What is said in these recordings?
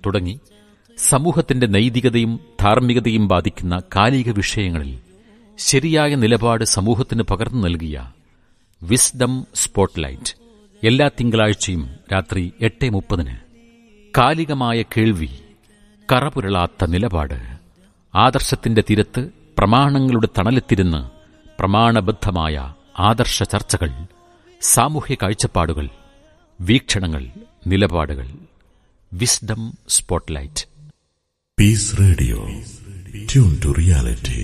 തുടങ്ങി സമൂഹത്തിന്റെ നൈതികതയും ധാർമ്മികതയും ബാധിക്കുന്ന കാലിക വിഷയങ്ങളിൽ ശരിയായ നിലപാട് സമൂഹത്തിന് പകർന്നു നൽകിയ വിസ്ഡം സ്പോട്ട്ലൈറ്റ് എല്ലാ തിങ്കളാഴ്ചയും രാത്രി എട്ട് മുപ്പതിന് കാലികമായ കേൾവി കറപുരളാത്ത നിലപാട് ആദർശത്തിന്റെ തിരത്ത് പ്രമാണങ്ങളുടെ തണലെത്തിരുന്ന് പ്രമാണബദ്ധമായ ആദർശ ചർച്ചകൾ സാമൂഹ്യ കാഴ്ചപ്പാടുകൾ വീക്ഷണങ്ങൾ നിലപാടുകൾ wisdom spotlight peace radio tune to reality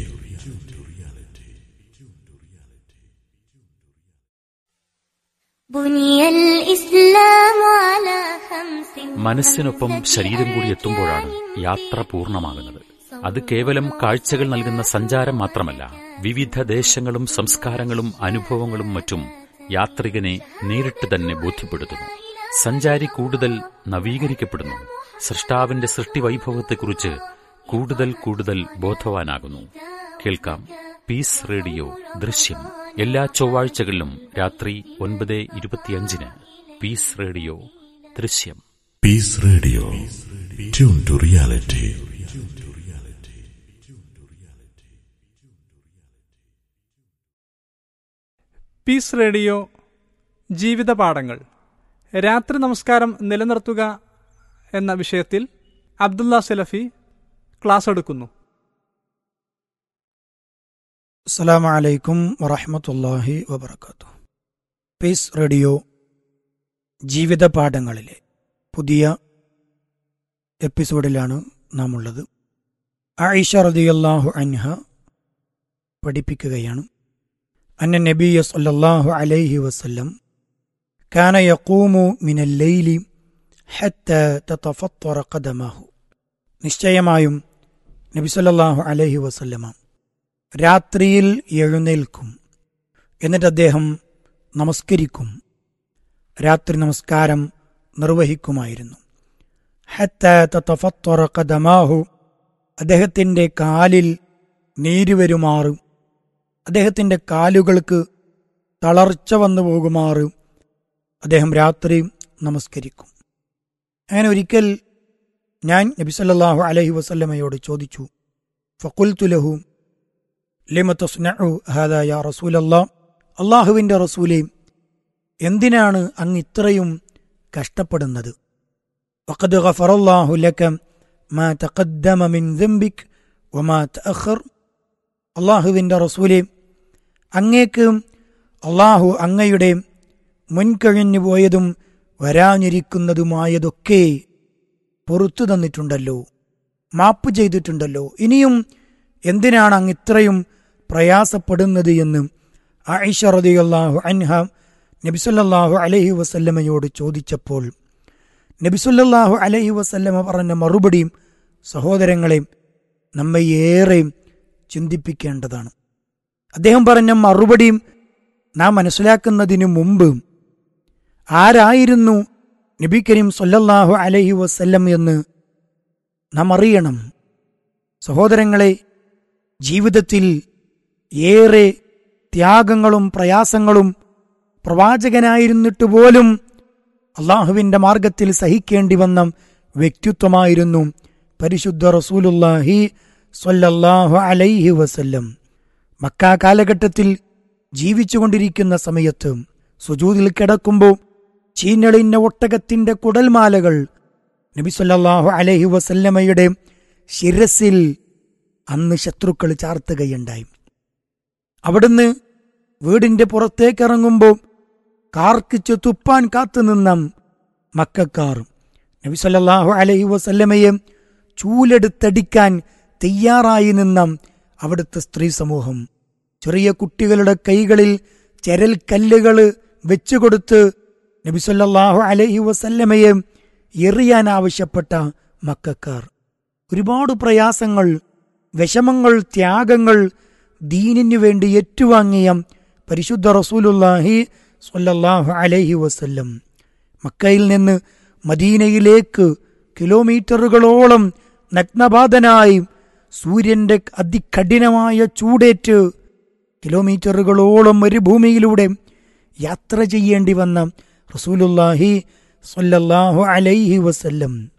بني الإسلام على خمس മനസ്സിനൊപ്പം ശരീരം കൂടി എത്തുമ്പോഴാണ് യാത്ര പൂർണ്ണമാകുന്നത് അത് കേവലം കാഴ്ചകൾ നൽകുന്ന സഞ്ചാരം മാത്രമല്ല വിവിധ ദേശങ്ങളും സംസ്കാരങ്ങളും അനുഭവങ്ങളും മറ്റും യാത്രികനെ നേരിട്ട് തന്നെ ബോധ്യപ്പെടുത്തുന്നു സഞ്ചാരി കൂടുതൽ നവീകരിക്കപ്പെടുന്നു സൃഷ്ടാവിന്റെ സൃഷ്ടിവൈഭവത്തെക്കുറിച്ച് കൂടുതൽ കൂടുതൽ ബോധവാനാകുന്നു കേൾക്കാം പീസ് റേഡിയോ ദൃശ്യം എല്ലാ ചൊവ്വാഴ്ചകളിലും രാത്രി ഒൻപത് ഇരുപത്തിയഞ്ചിന് പീസ് റേഡിയോ ദൃശ്യം peace radio tune to reality peace radio ജീവിത പാഠങ്ങൾ രാത്രി നമസ്കാരം നിലനിർത്തുക എന്ന വിഷയത്തിൽ അബ്ദുള്ള സലഫി ക്ലാസ് എടുക്കുന്നു അസ്സലാമു അലൈക്കും വറഹ്മത്തുള്ളാഹി വബർക്കാത്തു പീസ് റേഡിയോ ജീവിത പാഠങ്ങളിലെ പുതിയ എപ്പിസോഡിലാണ് നാം ഉള്ളത് ആയിഷ റളിയല്ലാഹു അൻഹ പഠിപ്പിക്കുകയാണ് അന്ന നബിയ സല്ലല്ലാഹു അലൈഹി വസല്ലം കാന യഖൂമു മിനൽ ലൈലി ഹത്ത തതഫത്തറ ഖദമഹു നിശ്ചയമായും നബി സല്ലല്ലാഹു അലൈഹി വസല്ലമ രാത്രിയിൽ എഴുന്നേൽക്കും എന്നിട്ട് അദ്ദേഹം നമസ്കരിക്കും രാത്രി നമസ്കാരം നിർവഹിക്കുമായിരുന്നു ഹത്ത തതഫത്തറ ഖദമാഹു അദ്ദേഹത്തിന്റെ കാലിൽ നീര് വരുമാറ് അദ്ദേഹത്തിന്റെ കാലുകൾക്ക് തളർച്ച വന്നു പോകുമാറ് അദ്ദേഹം രാത്രി നമസ്കരിക്കും അങ്ങനെ ഒരിക്കൽ ഞാൻ നബിസല്ലാഹു അലഹി വസല്ലമയോട് ചോദിച്ചു ഫക്കുൽത്തുലഹു ലിമ തസ്നഉ ഹാദാ യാ റസൂലല്ലാ അള്ളാഹുവിന്റെ റസൂലെ എന്തിനാണ് അങ്ങ് ഇത്രയും കഷ്ടപ്പെടുന്നത് വഖദ് ഗഫറല്ലാഹു ലക മാ തഖദ്ദമ മിൻ ദംബിക് വമാ തഅഖർ അള്ളാഹുവിന്റെ റസൂലെ അങ്ങേക്ക് അള്ളാഹു അങ്ങയുടെ മുൻകഴിഞ്ഞു പോയതും വരാനിരിക്കുന്നതുമായതൊക്കെ പൊറത്തു തന്നിട്ടുണ്ടല്ലോ മാപ്പ് ചെയ്തിട്ടുണ്ടല്ലോ ഇനിയും എന്തിനാണ് അങ്ങ് ഇത്രയും പ്രയാസപ്പെടുന്നത് എന്ന് ആയിഷ റളിയല്ലാഹു അൻഹ നബിസല്ലാഹു അലൈഹി വസല്ലമയോട് ചോദിച്ചപ്പോൾ നബിസുല്ലാഹു അലൈഹി വസല്ലമ പറഞ്ഞ മറുപടിയും സഹോദരങ്ങളെ നമ്മെ ഏറെ ചിന്തിപ്പിക്കേണ്ടതാണ് അദ്ദേഹം പറഞ്ഞ മറുപടിയും നാം മനസ്സിലാക്കുന്നതിനു മുമ്പ് ആരായിരുന്നു നബി കരീം സല്ലല്ലാഹു അലൈഹി വസല്ലം എന്ന് നാം അറിയണം സഹോദരങ്ങളെ ജീവിതത്തിൽ ഏറെ ത്യാഗങ്ങളും പ്രയാസങ്ങളും പ്രവാചകനായിരുന്നിട്ട് പോലും അള്ളാഹുവിന്റെ മാർഗത്തിൽ സഹിക്കേണ്ടി വന്ന വ്യക്തിത്വമായിരുന്നു പരിശുദ്ധ റസൂലുല്ലാഹി സ്വല്ലല്ലാഹു അലൈഹി വസല്ലം മക്ക കാലഘട്ടത്തിൽ ജീവിച്ചുകൊണ്ടിരിക്കുന്ന സമയത്ത് സുജൂതിൽ കിടക്കുമ്പോൾ ചീഞ്ഞളിഞ്ഞ ഒട്ടകത്തിന്റെ കുടൽമാലകൾ നബി സല്ലല്ലാഹു അലൈഹി വസല്ലമയുടെ ശിരസിൽ അന്ന് ശത്രുക്കൾ ചാർത്തുകയുണ്ടായി അവിടുന്ന് വീടിന്റെ പുറത്തേക്കിറങ്ങുമ്പോൾ കാർക്കിച്ച് തുപ്പാൻ കാത്തുനിന്ന മക്കാർ നബി സല്ലല്ലാഹു അലൈഹി വസല്ലമയെ ചൂലെടുത്തടിക്കാൻ തയ്യാറായി നിന്ന അവിടുത്തെ സ്ത്രീ സമൂഹം ചെറിയ കുട്ടികളുടെ കൈകളിൽ ചെരൽ കല്ലുകൾ വെച്ചുകൊടുത്ത് നബി സല്ലല്ലാഹു അലൈഹി വസല്ലമയെ എറിയാൻ ആവശ്യപ്പെട്ട മക്കാർ ഒരുപാട് പ്രയാസങ്ങൾ വിഷമങ്ങൾ ത്യാഗങ്ങൾ ദീനിനു വേണ്ടി ഏറ്റുവാങ്ങിയ പരിശുദ്ധ റസൂലുല്ലാഹി സ്വല്ലല്ലാഹു അലൈഹി വസല്ലം മക്കയിൽ നിന്ന് മദീനയിലേക്ക് കിലോമീറ്ററുകളോളം നഗ്നപാതനായി സൂര്യന്റെ അതികഠിനമായ ചൂടേറ്റ് കിലോമീറ്ററുകളോളം മരുഭൂമിയിലൂടെ യാത്ര ചെയ്യേണ്ടി വന്ന റസൂലുല്ലാഹി സ്വല്ലല്ലാഹു അലൈഹി വസല്ലം